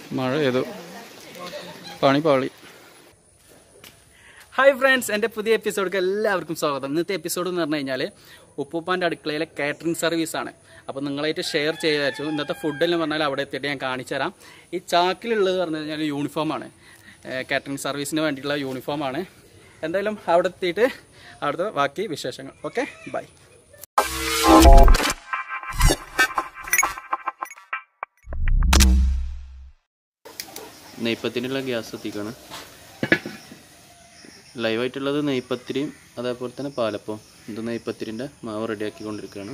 മഴ ചെയ്തു പണി പാളി ഹായ് ഫ്രണ്ട്സ് എൻ്റെ പുതിയ എപ്പിസോഡിലേക്ക് എല്ലാവർക്കും സ്വാഗതം ഇന്നത്തെ എപ്പിസോഡ് എന്ന് പറഞ്ഞു കഴിഞ്ഞാൽ ഉപ്പുപ്പാൻ്റെ അടുക്കളയിലെ കാറ്ററിംഗ് സർവീസാണ് അപ്പോൾ നിങ്ങളായിട്ട് ഷെയർ ചെയ്ത് വെച്ചു ഇന്നത്തെ ഫുഡ് എന്ന് പറഞ്ഞാൽ അവിടെ എത്തിയിട്ട് ഞാൻ കാണിച്ചു തരാം ഈ ചാക്കിലുള്ളത് പറഞ്ഞു കഴിഞ്ഞാൽ യൂണിഫോമാണ് കാറ്ററിംഗ് സർവീസിന് വേണ്ടിയിട്ടുള്ള യൂണിഫോമാണ് എന്തായാലും അവിടെ എത്തിയിട്ട് അവിടുത്തെ ബാക്കി വിശേഷങ്ങൾ ഓക്കെ ബൈ നെയ്പ്പത്തിനുള്ള ഗ്യാസ് എത്തിക്കണം ലൈവായിട്ടുള്ളത് നെയ്പ്പത്തിരിയും അതേപോലെ തന്നെ പാലപ്പവും ഇത് നെയ്പ്പത്തിരിൻ്റെ മാവ് റെഡിയാക്കിക്കൊണ്ടിരിക്കുകയാണ്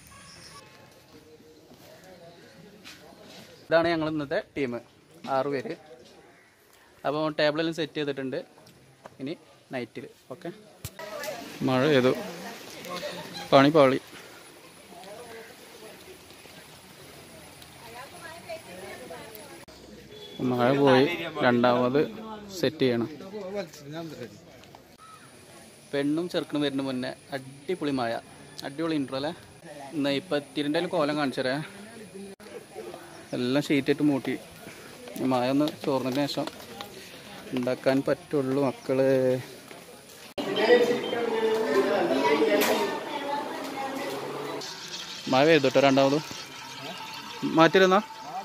ഇതാണ് ഞങ്ങൾ ഇന്നത്തെ ടീം ആറ് പേര് അപ്പോൾ ടേബിളെല്ലാം സെറ്റ് ചെയ്തിട്ടുണ്ട് ഇനി നൈറ്റിൽ ഓക്കെ മഴ ചെയ്തു പണി പാളി മഴ പോയി രണ്ടാമത് സെറ്റ് ചെയ്യണം പെണ്ണും ചെറുക്കനും വരുന്ന മുന്നേ അടിപൊളി മഴ അടിപൊളി ഇൻട്രോ അല്ലേ ഇന്ന് ഇപ്പം തിരിൻ്റെ കോലം കാണിച്ചരേ എല്ലാം ഷീറ്റിട്ട് മൂട്ടി ഈ മഴ ഒന്ന് ചോർന്നതിന് ശേഷം ഉണ്ടാക്കാൻ പറ്റുള്ളൂ മക്കള് മഴ പെയ്തോട്ടോ രണ്ടാമത് മാറ്റിരുന്നാ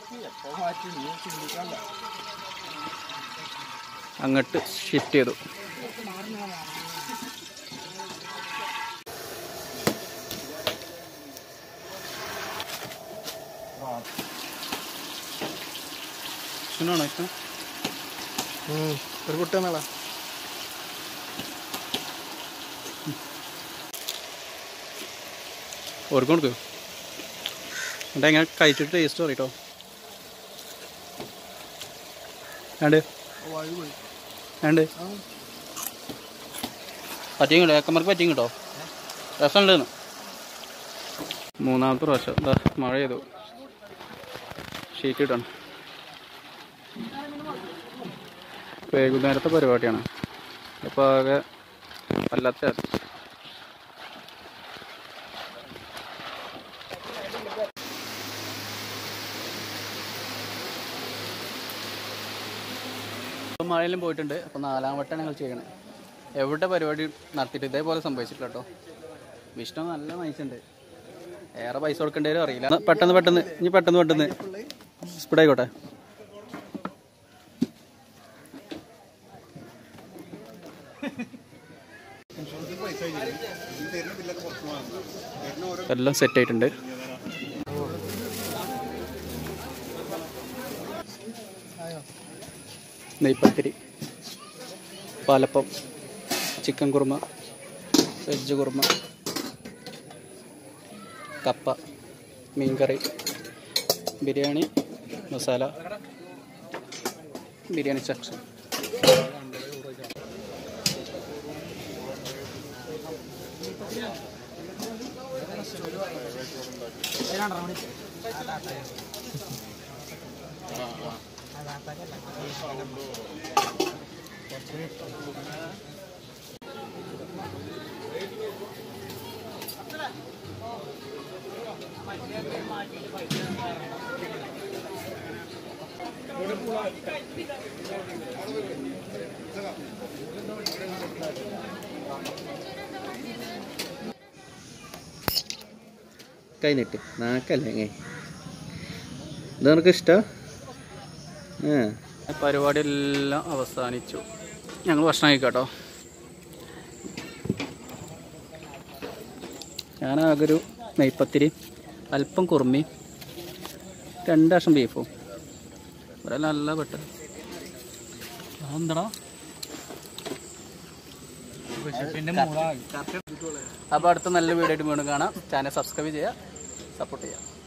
അങ്ങോട്ട് ഷിഫ്റ്റ് ചെയ്തു ഇഷ്ടമാണോ ഇഷ്ടം ഒരു കുട്ടിയെന്നാളാ ഓർക്കും കൊടുക്കും എന്നിട്ട് എങ്ങനെ കഴിച്ചിട്ട് ടേസ്റ്റ് പറയട്ടോ രണ്ട് രണ്ട് പറ്റിയും കിട്ടോ ഏക്കന്മാർക്ക് പറ്റിയും കിട്ടോ രസമുണ്ടെന്ന് മൂന്നാമത്തെ പ്രാവശ്യം എന്താ മഴ ചെയ്തു ഷീറ്റ് ഇടണം വൈകുന്നേരത്തെ പരിപാടിയാണ് അപ്പോൾ ആകെ വല്ലാത്ത ഇപ്പം മഴയിലും പോയിട്ടുണ്ട് അപ്പോൾ നാലാം വട്ടമാണ് ഞങ്ങൾ ചെയ്യണത് എവിടെ പരിപാടി നടത്തിയിട്ട് ഇതേപോലെ സംഭവിച്ചിട്ടില്ല കേട്ടോ വിഷ്ണു നല്ല നയിച്ചുണ്ട് ഏറെ പൈസ കൊടുക്കേണ്ടി വരും അറിയില്ല എന്നാ പെട്ടെന്ന് പെട്ടെന്ന് ഇനി പെട്ടെന്ന് പെട്ടെന്ന് സ്പീഡ് ആയിക്കോട്ടെ എല്ലാം സെറ്റ് ആയിട്ടുണ്ട് നെയ്പ്പത്തിരി പാലപ്പം ചിക്കൻ കുറുമ വെജ് കുറുമ കപ്പ മീൻകറി ബിരിയാണി മസാല ബിരിയാണി സെക്ഷൻ കഴിഞ്ഞിട്ട് നാക്കല്ലേ ഇങ്ങനെ ഇത് നിനക്ക് ഇഷ്ടം പരിപാടി എല്ലാം അവസാനിച്ചു ഞങ്ങൾ ഭക്ഷണം കഴിക്കാട്ടോ ഞാനാകെ ഒരു നെയ്പ്പത്തിരി അല്പം കുറുമി രണ്ട് വർഷം ബീഫും ഇവിടെ നല്ല പെട്ട് എന്താടാ അപ്പോൾ അടുത്ത നല്ല വീഡിയോ ആയിട്ട് വീണ്ടും കാണാം ചാനൽ സബ്സ്ക്രൈബ് ചെയ്യുക സപ്പോർട്ട് ചെയ്യുക